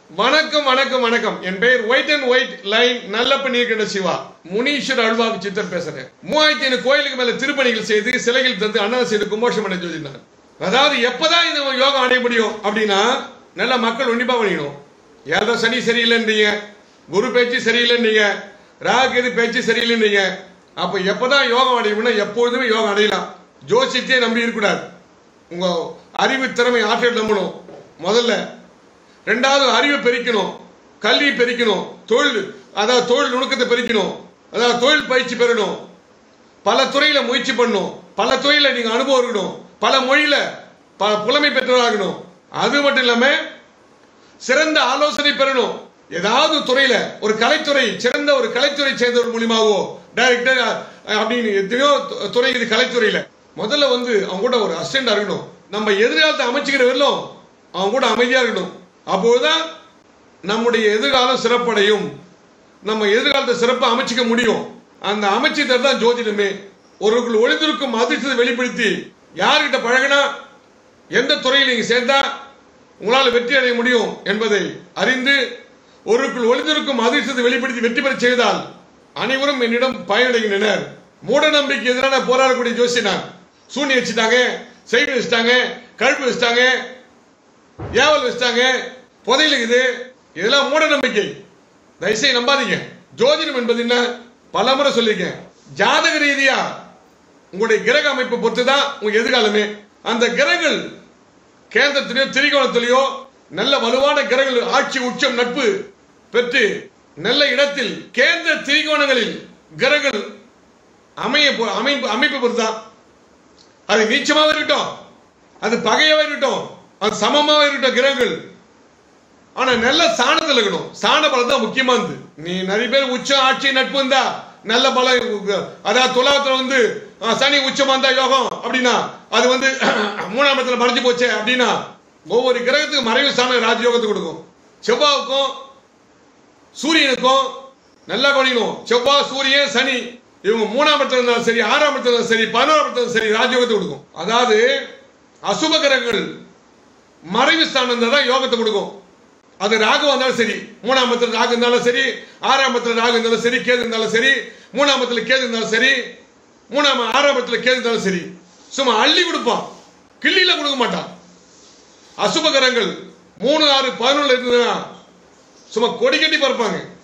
வணக்கம் வணக்கம் வணக்கம் என் பெயர் ஒயிட் அண்ட் ஒயிட் லைன் நல்லப்ப நீர்கண்ட சிவா முனீஸ்வர் அல்வாக்கு சித்தர் பேசுறேன் மூவாயிரத்தி ஐநூறு கோயிலுக்கு மேல திருப்பணிகள் செய்து சிலைகள் தந்து அன்னதானம் செய்து கும்பாஷம் பண்ண சொல்லியிருந்தாங்க அதாவது எப்பதான் இந்த யோகம் அடைய முடியும் அப்படின்னா நல்ல மக்கள் உன்னிப்பா பண்ணிக்கணும் ஏதோ சனி சரியில்லைன்றீங்க குரு பேச்சு சரியில்லைன்றீங்க ராகு பேச்சு சரியில்லைன்றீங்க அப்ப எப்பதான் யோகம் அடையும்னா எப்பொழுதுமே யோகம் அடையலாம் ஜோசியத்தையே நம்பி இருக்கக்கூடாது உங்க அறிவு திறமை ஆற்றல் நம்பணும் முதல்ல ரெண்டாவது அறிவை பெருக்கணும் கல்வி பெருக்கணும் தொழில் அதாவது தொழில் நுணுக்கத்தை பெருக்கணும் அதாவது தொழில் பயிற்சி பெறணும் பல துறையில முயற்சி பண்ணணும் பல துறையில நீங்க அனுபவம் இருக்கணும் பல மொழியில பல புலமை பெற்றவராகணும் அது மட்டும் இல்லாம சிறந்த ஆலோசனை பெறணும் ஏதாவது துறையில ஒரு கலைத்துறை சிறந்த ஒரு கலைத்துறை சேர்ந்தவர் மூலியமாவோ டைரக்டர் அப்படின்னு எத்தனையோ து- துறை இது கலைத்துறையில முதல்ல வந்து அவங்க கூட ஒரு அசிஸ்டண்டா இருக்கணும் நம்ம எதிர்காலத்தை அமைச்சுக்கிற வரலும் அவங்க கூட அமைதியா இருக்கணும் அப்போதுதான் நம்முடைய எதிர்காலம் சிறப்படையும் நம்ம எதிர்காலத்தை சிறப்பாக அமைச்சிக்க முடியும் அந்த அமைச்சர் தான் ஜோதிடமே ஒருவர்கள் ஒளிந்திருக்கும் அதிர்ஷ்டத்தை வெளிப்படுத்தி யார்கிட்ட பழகினா எந்த துறையில் நீங்க சேர்ந்தா உங்களால் வெற்றி அடைய முடியும் என்பதை அறிந்து ஒருவருக்குள் ஒளிந்திருக்கும் அதிர்ஷ்டத்தை வெளிப்படுத்தி வெற்றி பெற செய்தால் அனைவரும் என்னிடம் பயனடைகின்றனர் மூட நம்பிக்கை எதிரான போராடக்கூடிய ஜோசினார் சூனி வச்சுட்டாங்க செய்தி வச்சுட்டாங்க கழுப்பு வச்சுட்டாங்க ஏவல் வச்சுட்டாங்க புதையல் இருக்குது இதெல்லாம் மூட நம்பிக்கை தயவுசெய்து நம்பாதீங்க ஜோதிடம் என்பது என்ன பலமுறை சொல்லியிருக்கேன் ஜாதக ரீதியா உங்களுடைய கிரக அமைப்பை பொறுத்து தான் உங்க எதிர்காலமே அந்த கிரகங்கள் கேந்திரத்திலேயோ திரிகோணத்திலேயோ நல்ல வலுவான கிரகங்கள் ஆட்சி உச்சம் நட்பு பெற்று நல்ல இடத்தில் கேந்திர திரிகோணங்களில் கிரகங்கள் அமைய பொ- அமைப்பு அமைப்பு பொறுத்தான் அது நீச்சமாக இருக்கட்டும் அது பகையாவே இருக்கட்டும் அது சமமாக இருக்கட்டும் கிரகங்கள் ஆனா நல்ல சாணத்துல இருக்கணும் சாண பலம் தான் முக்கியமானது நீ நிறைய பேர் உச்சம் ஆட்சி நட்பு இருந்தா நல்ல பலம் அதாவது துலாத்துல வந்து அஹ், சனி உச்சமா இருந்தா யோகம் அப்படின்னா அது வந்து மூணாம் இடத்துல மறைஞ்சு போச்சே அப்படின்னா ஒவ்வொரு கிரகத்துக்கு மறைவு ஸ்தானம் ராஜயோகத்தை கொடுக்கும் செவ்வாவுக்கும் சூரியனுக்கும் நல்லா கவனிக்கணும் செவ்வாய் சூரியன் சனி இவங்க மூணாம் இடத்துல இருந்தாலும் சரி ஆறாம் இடத்துல இருந்தாலும் சரி பதினோராம் இடத்துல இருந்தாலும் சரி ராஜயோகத்தை கொடுக்கும் அதாவது அசுப கிரகங்கள் மறைவு ஸ்தானம் இருந்தால் தான் யோகத்தை கொடுக்கும் அது ராகு வந்தாலும் சரி மூணாம் இடத்துல ராகு இருந்தாலும் சரி ஆறாம் இடத்துல ராகு இருந்தாலும் சரி கேது இருந்தாலும் சரி மூணாம் இடத்துல கேது இருந்தாலும் சரி மூணாம் ஆறாம் இடத்துல கேது இருந்தாலும் சரி சும்மா அள்ளி கொடுப்பான் கிள்ளியில கொடுக்க மாட்டான் அசுபகரங்கள் மூணு ஆறு பதினொன்று இருந்ததுன்னா சும்மா கொடி கட்டி பறப்பாங்க